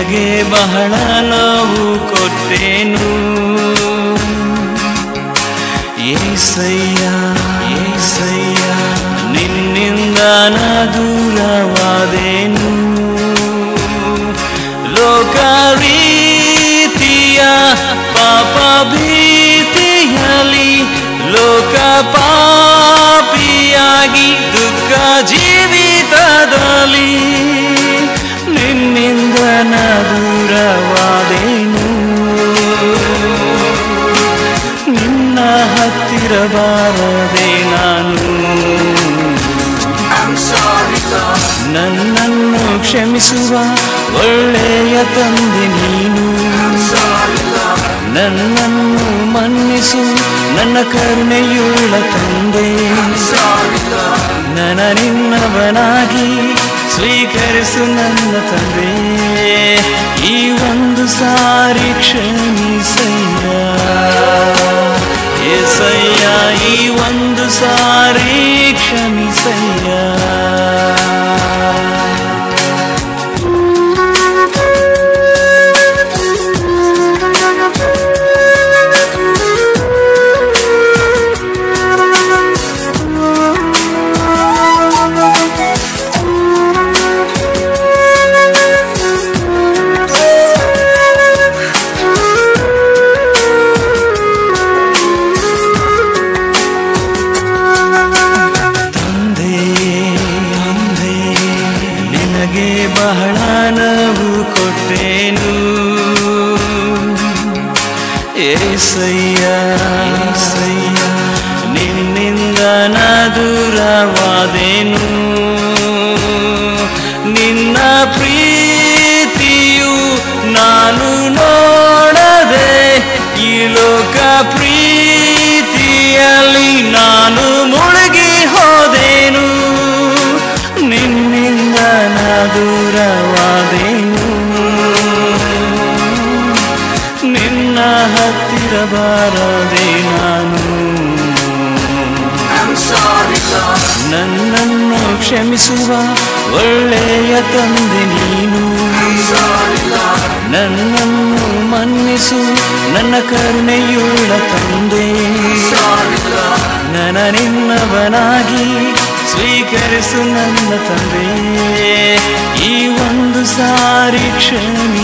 ನಿನಗೆ ಬಹಳ ನೋವು ಕೊಟ್ಟೇನು ಏಸಯ್ಯ ಏಸಯ್ಯ ನಿನ್ನಿಂದ ನಾ ದೂರವಾದೇನು ಲೋಕ ರೀತಿಯ ಪಾಪ ಭೀತಿಯಲ್ಲಿ ಲೋಕ ಪಾಪಿಯಾಗಿ ದುಃಖ ಜೀವಿತದಲ್ಲಿ ನಿನ್ನಿಂದ ನಾ ದೂರವಾದೇನು ನಿನ್ನ ಹತ್ತಿರ ಬಾರದೆ ನಾನು I'm sorry, Lord. ನನ್ನನ್ನು ಕ್ಷಮಿಸುವ ಒಳ್ಳೆಯ ತಂದೆ ನೀನು I'm sorry, Lord. ನನ್ನನ್ನು ಮನ್ನಿಸು ನನ್ನ ಕರುಣೆಯುಳ್ಳ ತಂದೆ I'm sorry, Lord. ನನ್ನ ನಿನ್ನವನಾಗಿ ಸ್ವೀಕರಿಸು ನನ್ನ ತಂದೆ ಈ ಒಂದು ಸಾರಿ ಕ್ಷಮಿಸಯ್ಯ ಏಸಯ್ಯ ಈ ಒಂದು ಸಾರಿ ಕ್ಷಮಿಸಯ್ಯ ತಂದೆ ಅಂದೆ ನಿನಗೆ ಬಹಳ ನೋವು ಕೊಟ್ಟೇನು ಏಸಯ್ಯ ಏಸಯ್ಯ ನಿನ್ನಿಂದ ನಾ ದೂರವಾದೇನು ನಿನ್ನ ಪ್ರೀತಿಯು ನಾನು ನೋಡದೆ ಈ ಲೋಕ ಪ್ರೀತಿಯಲ್ಲಿ ನಾನು ಮುಳುಗಿ ಹೋದೇನು ನಿನ್ನಿಂದ ನಾ ದೂರವಾದೇನು ನಿನ್ನ ಹತ್ತಿರ ಬಾರದೆ ನಾನು I'm sorry, Lord. ನನ್ನನ್ನು ಕ್ಷಮಿಸುವ ಒಳ್ಳೆಯ ತಂದೆ ನೀನು I'm sorry, Lord. ನನ್ನನ್ನು ಮನ್ನಿಸು ನನ್ನ ಕರುಣೆಯುಳ್ಳ ತಂದೆ Sorry, Lord. ನನ್ನ ನಿನ್ನವನಾಗಿ ಸ್ವೀಕರಿಸು ನನ್ನ ತಂದೆ ಈ ಒಂದು ಸಾರಿ ಕ್ಷಮಿ